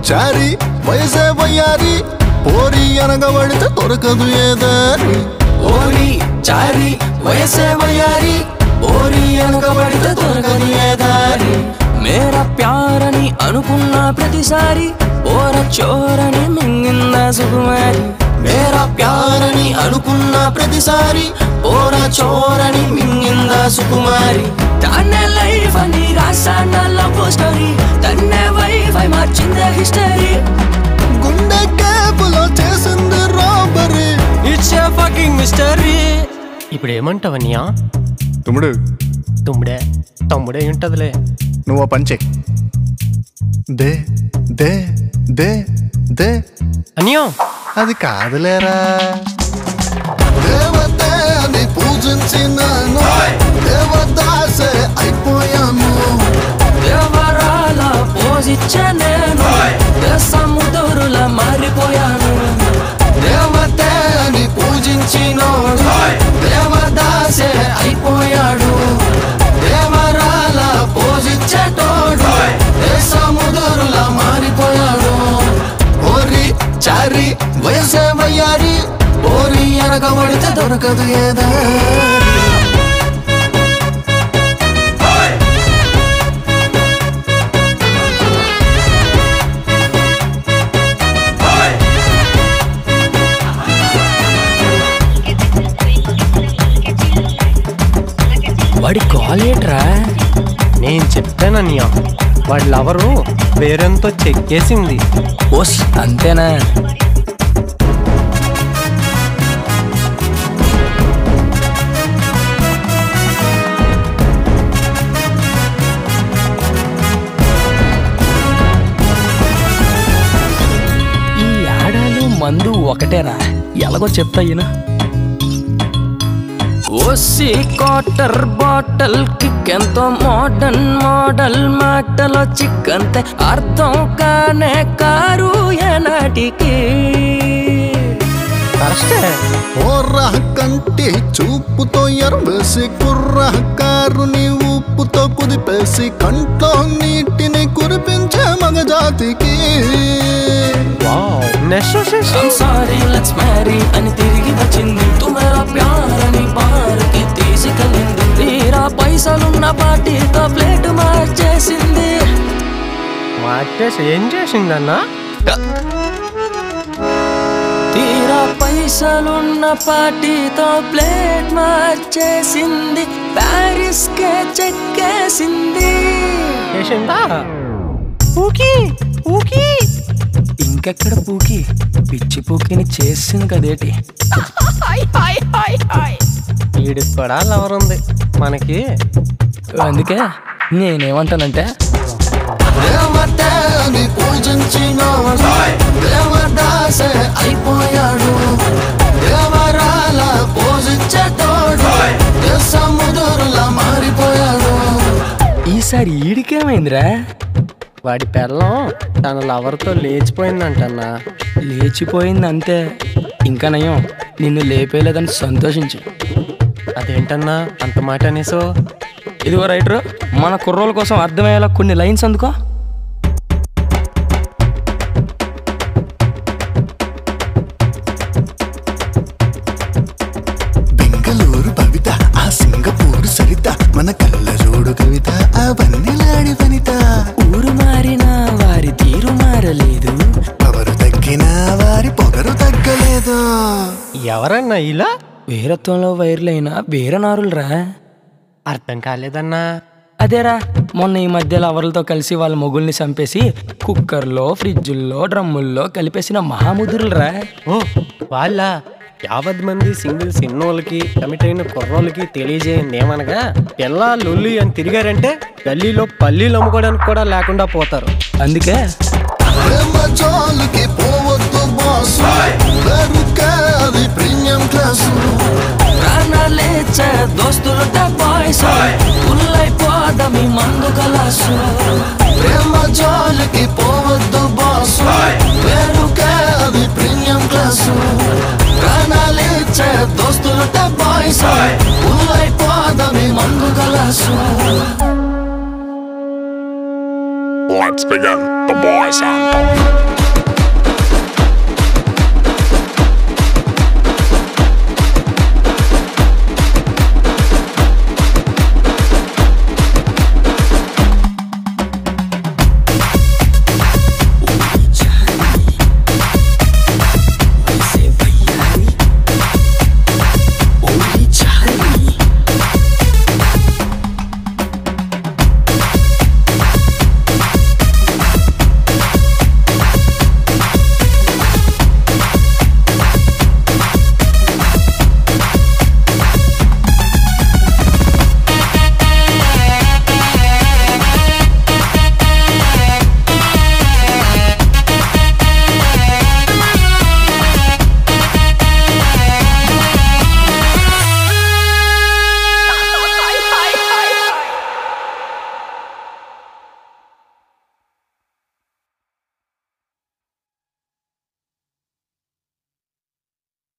చారి వయసే వయ్యారి పోరి అనగబడితే దొరకదు ఏదారి ఓరి చారి వయసే వయ్యారి ఓరి అనకబడితే దొరకని ఏ దారి మేర ప్యారని అనుకున్న ప్రతిసారి ఓర చోరని మింగింద సుకుమారి మేర ప్యారని అనుకున్న ప్రతిసారి ఓర చోరని మింగింద సుకుమారి తన్నే లైఫ్ అని రాసాన లవ్ స్టోరీ తన్నే వైఫ్ అయి మార్చిందే హిస్టరీ గుండె కేపులో చేసింది robbery it's a fucking mystery ఇప్పుడు ఏమంటావన్యా తమ్ముడు తుమ్ముడే తమ్ముడే ఉంటదిలే నువ్వు ఓ పని చెయ్యి దే దే దే దే అన్యా అది కాదులేరా దేవతే అని పూజించినాను దేవదాసే అయిపోయాను దేవరాల పోజిచ్చే నేను సముద్రుల మారిపోయాను దేవతే అని పూజించినోడు దేవదాసే అయిపోయాడు దేవరాల పోజిచ్చేటోడు సముద్రుల మారిపోయాడు ఓరి చారి వయసే వయ్యారి ఓరి అనకబడితే దొరకదు ఏదా వాడి కాలేట్రా నేను చెప్పానన్యా వాడి లవరు వేరెంతో చెక్కేసింది ఓస్ అంతేనా ఈ ఆడాలు మందు ఒకటేరా ఎలాగో చెప్తా ఈయన ఓసి కాటర్ బాటల్ కిక్ ఎంతో మోడర్న్ మోడల్ మాటలో చిక్కంతే అర్థం కానే కారు ఏనాటికి కరెక్టే ఓర్రా కంటి చూపుతో ఎరవేసి కుర్ర కారుని ఉప్పుతో కుదిపేసి కంట్లో నీటిని కురిపించే మగజాతికి wow next I'm sorry, let's marry అని తిరిగి వచ్చింది తుమరా ప్యారని పార్కి తీసుకెళ్ళింది తీరా పైసలున్న పార్టీతో ప్లేట్ మార్చేసింది మార్చేసి ఏం చేసిందన్నా తీరా పైసలున్న పార్టీతో ప్లేట్ మార్చేసింది ప్యారిస్ కే చెక్కేసింది చేసిందా ఊకి ఊకి ఇంకెక్కడ పూకి పిచ్చి పూకిని చేసింది కదేటి వీడికి కూడా లవర్ ఉంది మనకి అందుకే నేనేమంటానంటే దేవతే అని పూజించిన దేవదాసే అయిపోయాడు దేవరాల పూజించేటోడు సముద్రులా మారిపోయాడు ఈసారి ఈడికేమైందిరా వాడి పెళ్ళం తన లవర్తో లేచిపోయిందంటన్నా లేచిపోయింది అంతే ఇంకా నయం నిన్ను లేపేలేదని సంతోషించు అదేంటన్నా అంత మాట అనేసో ఇదిగో రైటరు మన కుర్రోల కోసం అర్థమయ్యేలా కొన్ని లైన్స్ అందుకో బెంగళూరు భవిత ఆ సింగపూర్ సరిత మన కళ్ళజోడు కవిత ఆ వన్నెలాడి వనిత ఊరు మారినా వారి తీరు మారలేదు ఎవరు తగ్గినా వారి పొగరు తగ్గలేదు ఎవరన్నా ఇలా వీరత్వంలో వైర్లైన వీరనారులరా అర్థం కాలేదన్నా అదేరా మొన్న ఈ మధ్య లవర్లతో కలిసి వాళ్ళ మొగుల్ని చంపేసి కుక్కర్లో ఫ్రిడ్జుల్లో డ్రమ్ముల్లో కలిపేసిన మహాముదురులరా ఓ వాళ్ళ యావత్ మంది సింగిల్ సిన్నోళ్ళకి కమిట్ అయిన కుర్రోళ్ళకి తెలియజేయండి ఏమనగా పిల్ల లొల్లి అని తిరిగారంటే గల్లీలో పల్లీలు అమ్ముకోవడానికి కూడా లేకుండా పోతారు అందుకే ప్రేమ జోలికి పోవద్దు బాసు దొరికే అది ప్రీమియం క్లాసు ప్రాణాలేచే దోస్తులు బాయ్స్ పుల్లైపోదమి మందు కలాసు ప్రేమ జోలికి పోవద్దు బాసు దొరికే అది ప్రీమియం క్లాసు ప్రాణాలేచే దోస్తులు బాయ్స్ పుల్లైపోదమి మందు కలాసు Let's begin the boys and